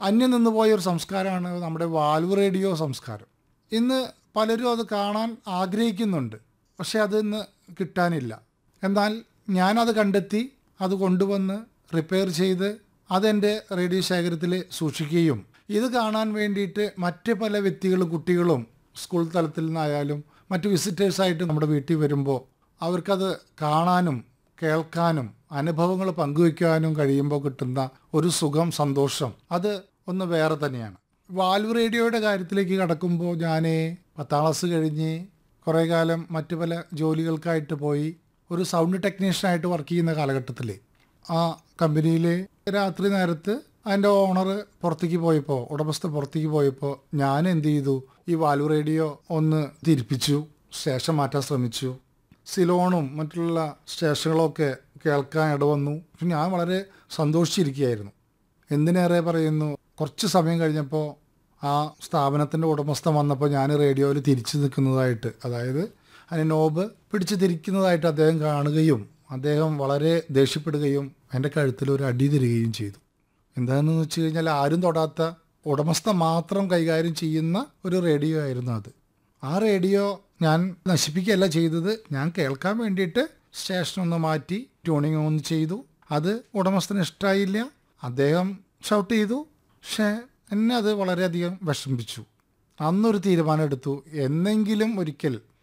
അന്യം നിന്ന് പോയ ഒരു സംസ്കാരമാണ് നമ്മുടെ വാൽവ് റേഡിയോ സംസ്കാരം ഇന്ന് പലരും അത് കാണാൻ ആഗ്രഹിക്കുന്നുണ്ട് പക്ഷെ അത് ഇന്ന് കിട്ടാനില്ല എന്നാൽ ഞാനത് കണ്ടെത്തി അത് കൊണ്ടുവന്ന് റിപ്പയർ ചെയ്ത് അതെൻ്റെ റേഡിയോ ശേഖരത്തിൽ സൂക്ഷിക്കുകയും ഇത് കാണാൻ വേണ്ടിയിട്ട് മറ്റ് പല വ്യക്തികളും കുട്ടികളും സ്കൂൾ തലത്തിൽ നിന്നായാലും മറ്റ് വിസിറ്റേഴ്സായിട്ട് നമ്മുടെ വീട്ടിൽ വരുമ്പോൾ അവർക്കത് കാണാനും കേൾക്കാനും അനുഭവങ്ങൾ പങ്കുവയ്ക്കാനും കഴിയുമ്പോൾ കിട്ടുന്ന ഒരു സുഖം സന്തോഷം അത് ഒന്ന് വേറെ തന്നെയാണ് വാൽവ് റേഡിയോയുടെ കാര്യത്തിലേക്ക് കടക്കുമ്പോൾ ഞാൻ പത്താം ക്ലാസ് കഴിഞ്ഞ് കുറേ കാലം മറ്റു പല ജോലികൾക്കായിട്ട് പോയി ഒരു സൗണ്ട് ടെക്നീഷ്യനായിട്ട് വർക്ക് ചെയ്യുന്ന കാലഘട്ടത്തിൽ ആ കമ്പനിയിൽ രാത്രി നേരത്ത് അതിൻ്റെ ഓണർ പുറത്തേക്ക് പോയപ്പോൾ ഉടമസ്ഥ പുറത്തേക്ക് പോയപ്പോൾ ഞാൻ എന്ത് ചെയ്തു ഈ വാൽവ് റേഡിയോ ഒന്ന് തിരിപ്പിച്ചു സ്റ്റേഷൻ മാറ്റാൻ ശ്രമിച്ചു സിലോണും മറ്റുള്ള സ്റ്റേഷനുകളൊക്കെ കേൾക്കാൻ ഇടവന്നു പക്ഷെ ഞാൻ വളരെ സന്തോഷിച്ചിരിക്കുകയായിരുന്നു എന്തിനേറെ പറയുന്നു കുറച്ച് സമയം കഴിഞ്ഞപ്പോൾ ആ സ്ഥാപനത്തിൻ്റെ ഉടമസ്ഥൻ വന്നപ്പോൾ ഞാൻ റേഡിയോയിൽ തിരിച്ചു നിൽക്കുന്നതായിട്ട് അതായത് അതിന് നോബ് പിടിച്ച് തിരിക്കുന്നതായിട്ട് അദ്ദേഹം കാണുകയും അദ്ദേഹം വളരെ ദേഷ്യപ്പെടുകയും എൻ്റെ കഴുത്തിൽ ഒരു അടി തരികയും ചെയ്തു എന്താണെന്ന് വെച്ച് കഴിഞ്ഞാൽ ആരും തൊടാത്ത ഉടമസ്ഥ മാത്രം കൈകാര്യം ചെയ്യുന്ന ഒരു റേഡിയോ ആയിരുന്നു അത് ആ റേഡിയോ ഞാൻ നശിപ്പിക്കുകയല്ല ചെയ്തത് ഞാൻ കേൾക്കാൻ വേണ്ടിയിട്ട് സ്റ്റേഷൻ ഒന്ന് മാറ്റി ട്യൂണിങ് ഒന്ന് ചെയ്തു അത് ഉടമസ്ഥന് ഇഷ്ടമായില്ല അദ്ദേഹം ഷൗട്ട് ചെയ്തു പക്ഷേ എന്നെ അത് വളരെയധികം വിഷമിപ്പിച്ചു അന്നൊരു തീരുമാനം എടുത്തു എന്നെങ്കിലും ഒരിക്കൽ